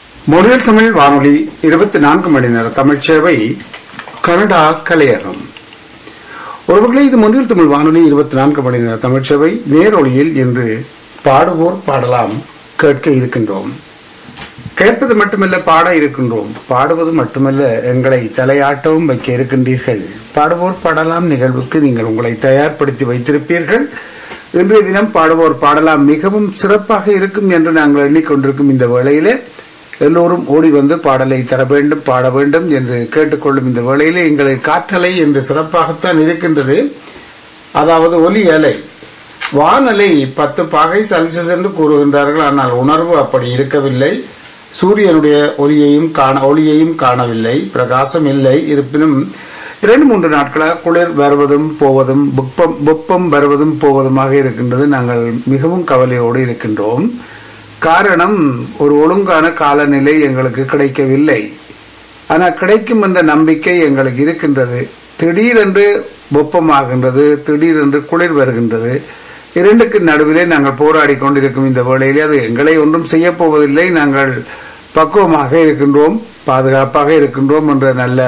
மொழியல் தமிழ் வானொலி இருபத்தி நான்கு மணி நேர தமிழ் சேவை கனடா கலையகம் ஒருவர்களே இது மொழியல் தமிழ் வானொலி இருபத்தி நான்கு மணி நேர தமிழ் சேவை நேரொலியில் இன்று பாடுவோர் பாடலாம் கேட்க இருக்கின்றோம் கேட்பது மட்டுமல்ல பாட இருக்கின்றோம் பாடுவது மட்டுமல்ல எங்களை தலையாட்டவும் வைக்க இருக்கின்றீர்கள் பாடுவோர் பாடலாம் நிகழ்வுக்கு நீங்கள் உங்களை தயார்படுத்தி வைத்திருப்பீர்கள் இன்றைய தினம் பாடுவோர் பாடலாம் மிகவும் சிறப்பாக இருக்கும் என்று நாங்கள் எண்ணிக்கொண்டிருக்கும் இந்த வேளையிலே எல்லோரும் ஓடி வந்து பாடலை தர வேண்டும் பாட வேண்டும் என்று கேட்டுக்கொள்ளும் இந்த வேளையிலே எங்களை காற்றலை என்று சிறப்பாகத்தான் இருக்கின்றது அதாவது ஒலி அலை வானலை பத்து பாகை செல்சியஸ் என்று கூறுகின்றார்கள் ஆனால் உணர்வு அப்படி இருக்கவில்லை சூரியனுடைய ஒளியையும் காண ஒளியையும் காணவில்லை பிரகாசம் இல்லை இருப்பினும் இரண்டு மூன்று நாட்களாக குளிர் வருவதும் போவதும் வெப்பம் வெப்பம் வருவதும் போவதுமாக இருக்கின்றது நாங்கள் மிகவும் கவலையோடு இருக்கின்றோம் காரணம் ஒரு ஒழுங்கான காலநிலை எங்களுக்கு கிடைக்கவில்லை ஆனால் கிடைக்கும் என்ற நம்பிக்கை எங்களுக்கு இருக்கின்றது திடீரென்று வெப்பமாகின்றது திடீரென்று குளிர் வருகின்றது இரண்டுக்கு நடுவிலே நாங்கள் போராடி கொண்டிருக்கும் இந்த வேளையிலே அது எங்களை ஒன்றும் செய்ய போவதில்லை நாங்கள் பக்குவமாக இருக்கின்றோம் பாதுகாப்பாக இருக்கின்றோம் என்ற நல்ல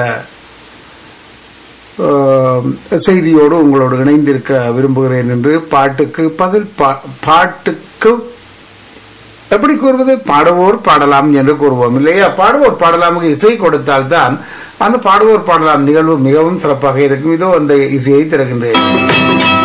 செய்தியோடு உங்களோடு இணைந்திருக்க விரும்புகிறேன் என்று பாட்டுக்கு பதில் பாட்டுக்கு எப்படி கூறுவது பாடுவோர் பாடலாம் என்று கூறுவோம் இல்லையா பாடுவோர் பாடலாமுக்கு இசை கொடுத்தால்தான் அந்த பாடுவோர் பாடலாம் நிகழ்வு மிகவும் சிறப்பாக இருக்கும் இதோ அந்த இசையை திறக்கின்றேன்